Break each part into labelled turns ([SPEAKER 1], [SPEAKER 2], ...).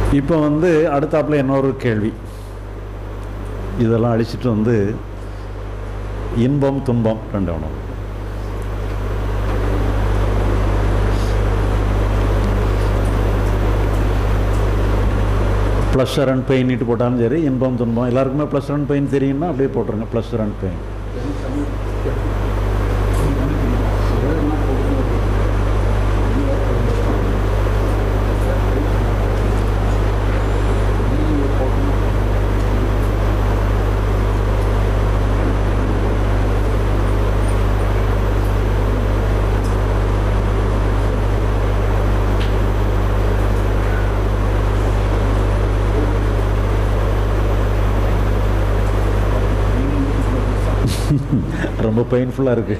[SPEAKER 1] இப்போ வந்து அடுத்தாப்புல இன்னொரு கேள்வி இதெல்லாம் அழிச்சிட்டு வந்து இன்பம் துன்பம் ரெண்டு வேணும் ப்ளஷர் அண்ட் பெயின்ட்டு போட்டாலும் சரி இன்பம் துன்பம் எல்லாருக்குமே ப்ளஷர் அண்ட் பெயின் தெரியும்னா அப்படியே போட்டுருங்க ப்ளஷர் அண்ட் பெயின் ரொம்ப பெயின்ஃபுல்லாக இருக்குது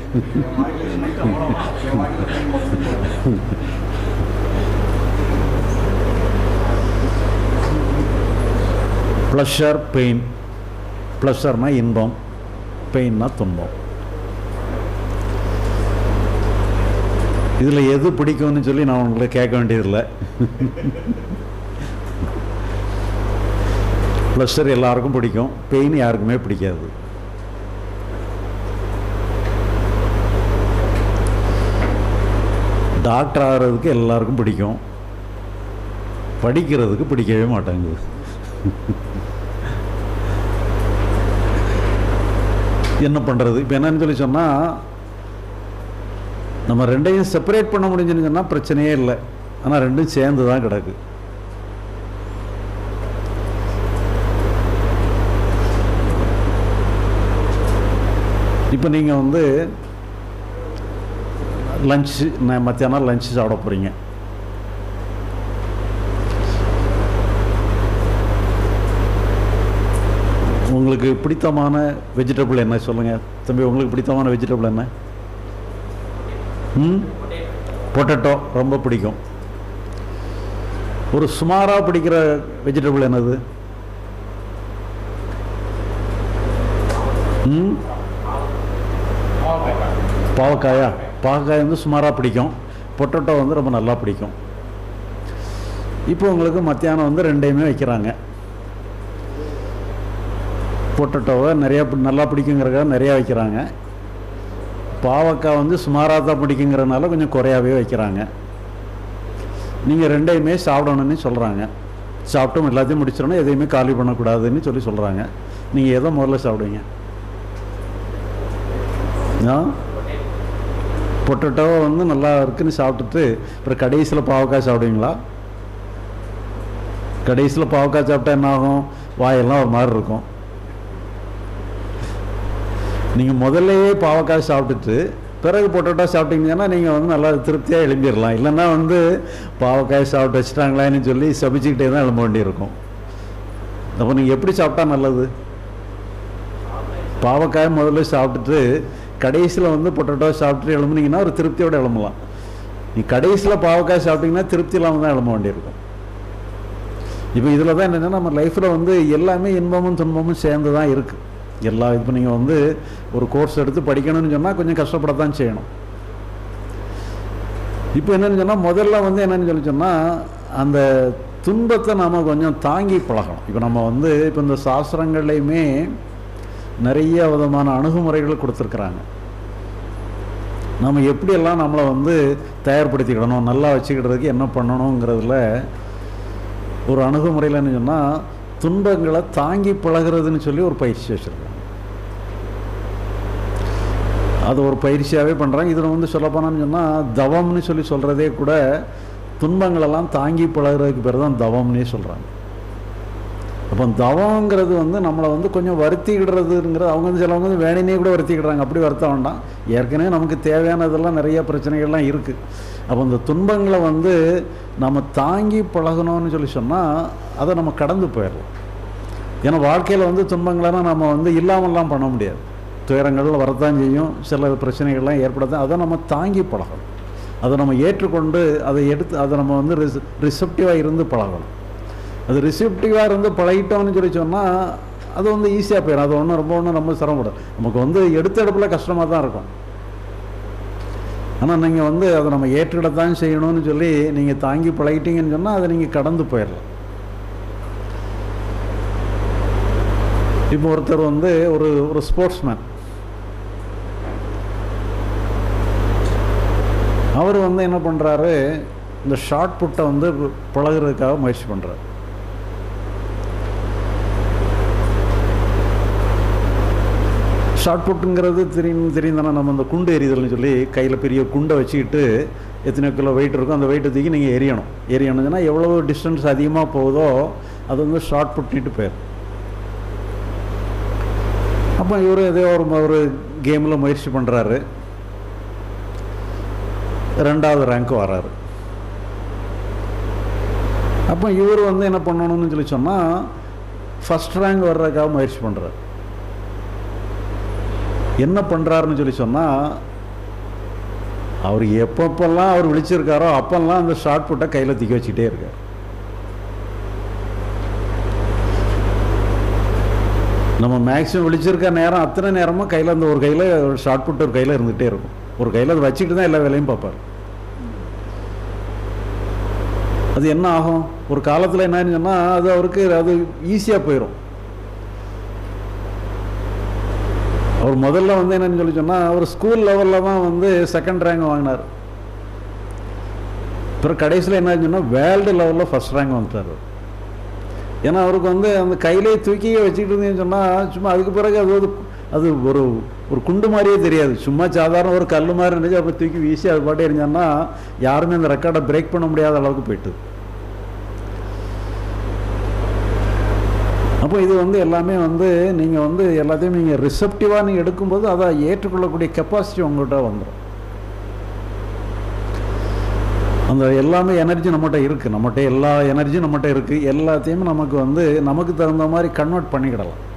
[SPEAKER 1] ப்ளஷர் பெயின் ப்ளஷர்னா இன்பம் பெயின்னா துன்பம் இதில் எது பிடிக்கும்னு சொல்லி நான் உங்களை கேட்க வேண்டியதில்லை ப்ளஷர் எல்லாருக்கும் பிடிக்கும் பெயின் யாருக்குமே பிடிக்காது டாக்டர் ஆகிறதுக்கு எல்லாருக்கும் பிடிக்கும் படிக்கிறதுக்கு பிடிக்கவே மாட்டேங்குது என்ன பண்ணுறது இப்போ என்னன்னு சொல்லி சொன்னால் நம்ம ரெண்டையும் செப்பரேட் பண்ண முடிஞ்சுன்னு சொன்னால் பிரச்சனையே இல்லை ஆனால் ரெண்டும் சேர்ந்து தான் கிடக்கு இப்போ நீங்கள் வந்து லஞ்சு நான் மத்தியானம் லஞ்சு சாப்பிட போகிறீங்க உங்களுக்கு பிடித்தமான வெஜிடபிள் என்ன சொல்லுங்கள் தம்பி உங்களுக்கு பிடித்தமான வெஜிடபிள் என்ன ம் பொட்டேட்டோ ரொம்ப பிடிக்கும் ஒரு சுமாராக பிடிக்கிற வெஜிடபிள் என்னது ம் பாவக்காயா பாவக்காய் வந்து சுமாராக பிடிக்கும் பொட்டேட்டோ வந்து ரொம்ப நல்லா பிடிக்கும் இப்போ உங்களுக்கு மத்தியானம் வந்து ரெண்டையுமே வைக்கிறாங்க பொட்டேட்டோவை நிறையா பி- நல்லா பிடிக்குங்கிறக்காக நிறையா வைக்கிறாங்க பாவக்காய் வந்து சுமாராக தான் பிடிக்குங்கிறனால கொஞ்சம் குறையாவே வைக்கிறாங்க நீங்கள் ரெண்டையுமே சாப்பிடணும்னு சொல்கிறாங்க சாப்பிட்டும் எல்லாத்தையும் முடிச்சிடணும் எதையுமே காலி பண்ணக்கூடாதுன்னு சொல்லி சொல்கிறாங்க நீங்கள் எதை முதல்ல சாப்பிடுவீங்க ஆ பொட்டேட்டோ வந்து நல்லா இருக்குன்னு சாப்பிட்டுட்டு அப்புறம் கடைசியில் பாவக்காய் சாப்பிடுவீங்களா கடைசியில் பாவக்காய் சாப்பிட்டா என்ன ஆகும் வாயெல்லாம் ஒரு மாதிரி இருக்கும் நீங்கள் முதல்லயே பாவக்காய் சாப்பிட்டுட்டு பிறகு பொட்டேட்டோ சாப்பிட்டீங்கன்னா நீங்கள் வந்து நல்லா திருப்தியாக எழும்பிடலாம் இல்லைன்னா வந்து பாவக்காய் சாப்பிட்டு வச்சுட்டாங்களான்னு சொல்லி சபிச்சுக்கிட்டே தான் எழும்ப வேண்டியிருக்கும் அப்போ நீங்கள் எப்படி சாப்பிட்டா நல்லது பாவக்காய் முதல்ல சாப்பிட்டுட்டு கடைசியில் வந்து பொட்டேட்டோ சாப்பிட்டுட்டு எழும்புனீங்கன்னா ஒரு திருப்தியோட எழும்பலாம் நீ கடைசியில் பாவக்காய் சாப்பிட்டீங்கன்னா திருப்தி இல்லாமல் தான் எழும்ப வேண்டியிருக்கும் இப்போ இதில் தான் என்னென்னா நம்ம லைஃப்பில் வந்து எல்லாமே இன்பமும் துன்பமும் சேர்ந்து தான் இருக்குது எல்லா இப்போ நீங்கள் வந்து ஒரு கோர்ஸ் எடுத்து படிக்கணும்னு சொன்னால் கொஞ்சம் கஷ்டப்படத்தான் செய்யணும் இப்போ என்னன்னு சொன்னால் முதல்ல வந்து என்னன்னு சொல்லி சொன்னால் அந்த துன்பத்தை நாம் கொஞ்சம் தாங்கி பழகணும் இப்போ நம்ம வந்து இப்போ இந்த சாஸ்திரங்கள்லையுமே நிறைய விதமான அணுகுமுறைகள் கொடுத்துருக்குறாங்க நம்ம எப்படியெல்லாம் நம்மளை வந்து தயார்படுத்திக்கிடணும் நல்லா வச்சுக்கிடுறதுக்கு என்ன பண்ணணுங்கிறதுல ஒரு அணுகுமுறையில் என்ன சொன்னால் துன்பங்களை தாங்கி பழகுறதுன்னு சொல்லி ஒரு பயிற்சி வச்சுருக்காங்க அது ஒரு பயிற்சியாகவே பண்ணுறாங்க இதில் வந்து சொல்லப்போனான்னு சொன்னால் தவம்னு சொல்லி சொல்கிறதே கூட துன்பங்களெல்லாம் தாங்கி பழகுறதுக்கு பேர் தான் தவம்னே சொல்கிறாங்க அப்போ தவங்கிறது வந்து நம்மளை வந்து கொஞ்சம் வருத்திக்கிடுறதுங்கிறது அவங்க வந்து சிலவங்க வந்து வேணினே கூட வருத்திக்கிடுறாங்க அப்படி வருத்த வேண்டாம் ஏற்கனவே நமக்கு தேவையானதெல்லாம் நிறைய பிரச்சனைகள்லாம் இருக்குது அப்போ இந்த துன்பங்களை வந்து நம்ம தாங்கி பழகணும்னு சொல்லி சொன்னால் அதை நம்ம கடந்து போயிடலாம் ஏன்னா வாழ்க்கையில் வந்து துன்பங்களெல்லாம் நம்ம வந்து இல்லாமல்லாம் பண்ண முடியாது துயரங்கள் வரத்தான் செய்யும் சில பிரச்சனைகள்லாம் ஏற்படத்தான் அதை நம்ம தாங்கி பழகணும் அதை நம்ம ஏற்றுக்கொண்டு அதை எடுத்து அதை நம்ம வந்து ரிஸ் ரிசப்டிவாக இருந்து பழகணும் அது ரிசப்டிவாக இருந்து பழகிட்டோம்னு சொல்லி சொன்னால் அது வந்து ஈஸியாக போயிடும் அது ஒன்றும் ரொம்ப ஒன்றும் ரொம்ப சிரமப்படும் நமக்கு வந்து எடுத்த எடுப்பில் கஷ்டமாக தான் இருக்கும் ஆனால் நீங்கள் வந்து அதை நம்ம ஏற்றுக்கிடத்தான் செய்யணும்னு சொல்லி நீங்கள் தாங்கி பழகிட்டீங்கன்னு சொன்னால் அதை நீங்கள் கடந்து போயிடலாம் இப்போ ஒருத்தர் வந்து ஒரு ஒரு ஸ்போர்ட்ஸ்மேன் அவர் வந்து என்ன பண்ணுறாரு இந்த ஷார்ட் புட்டை வந்து பழகுறதுக்காக முயற்சி பண்ணுறாரு ஷார்ட் புட்டுங்கிறது தெரியும் தெரியும் தானே நம்ம அந்த குண்டு எறிதல்னு சொல்லி கையில் பெரிய குண்டை வச்சுக்கிட்டு எத்தனை கிலோ வெயிட் இருக்கோ அந்த வெயிட்டை தூக்கி நீங்கள் எரியணும் எரியணும்னா எவ்வளோ டிஸ்டன்ஸ் அதிகமாக போகுதோ அது வந்து ஷார்ட் புட்டிட்டு போயிடும் அப்போ இவர் ஏதோ ஒரு ஒரு கேமில் முயற்சி பண்ணுறாரு ரெண்டாவது ரேங்க் வராரு அப்போ இவர் வந்து என்ன பண்ணணும்னு சொல்லி சொன்னால் ஃபஸ்ட் ரேங்க் வர்றதுக்காக முயற்சி பண்ணுறாரு என்ன பண்ணுறாருன்னு சொல்லி சொன்னால் அவர் எப்பப்பெல்லாம் அவர் விழிச்சிருக்காரோ அப்பெல்லாம் அந்த ஷார்ட் புட்டை கையில் தூக்கி வச்சுக்கிட்டே இருக்கார் நம்ம மேக்ஸிமம் விழிச்சிருக்க நேரம் அத்தனை நேரமும் கையில் அந்த ஒரு கையில் ஷார்ட் புட் ஒரு கையில் இருந்துகிட்டே இருக்கும் ஒரு கையில் அதை வச்சுக்கிட்டு தான் எல்லா வேலையும் பார்ப்பார் அது என்ன ஆகும் ஒரு காலத்தில் என்னன்னு சொன்னால் அது அவருக்கு அது ஈஸியாக போயிடும் அவர் முதல்ல வந்து என்னன்னு சொல்லி சொன்னால் அவர் ஸ்கூல் லெவலில் தான் வந்து செகண்ட் ரேங்க் வாங்கினார் அப்புறம் கடைசியில் என்ன சொன்னால் வேர்ல்டு லெவலில் ஃபஸ்ட் ரேங்க் வந்துட்டார் ஏன்னா அவருக்கு வந்து அந்த கையிலே தூக்கி வச்சுக்கிட்டு இருந்தீங்கன்னு சொன்னால் சும்மா அதுக்கு பிறகு அது ஒரு அது ஒரு ஒரு குண்டு மாதிரியே தெரியாது சும்மா சாதாரண ஒரு கல் மாதிரி இருந்துச்சு அப்போ தூக்கி வீசி அது பாட்டே எரிஞ்சான்னா யாருமே அந்த ரெக்கார்டை பிரேக் பண்ண முடியாத அளவுக்கு போயிட்டு அப்போ இது வந்து எல்லாமே வந்து நீங்கள் வந்து எல்லாத்தையும் நீங்கள் ரிசப்டிவாக நீங்கள் எடுக்கும்போது அதை ஏற்றுக்கொள்ளக்கூடிய கெப்பாசிட்டி உங்கள்கிட்ட வந்துடும் அந்த எல்லாமே எனர்ஜி நம்மகிட்ட இருக்குது நம்மகிட்ட எல்லா எனர்ஜியும் நம்மகிட்ட இருக்குது எல்லாத்தையுமே நமக்கு வந்து நமக்கு தகுந்த மாதிரி கன்வெர்ட் பண்ணிக்கிடலாம்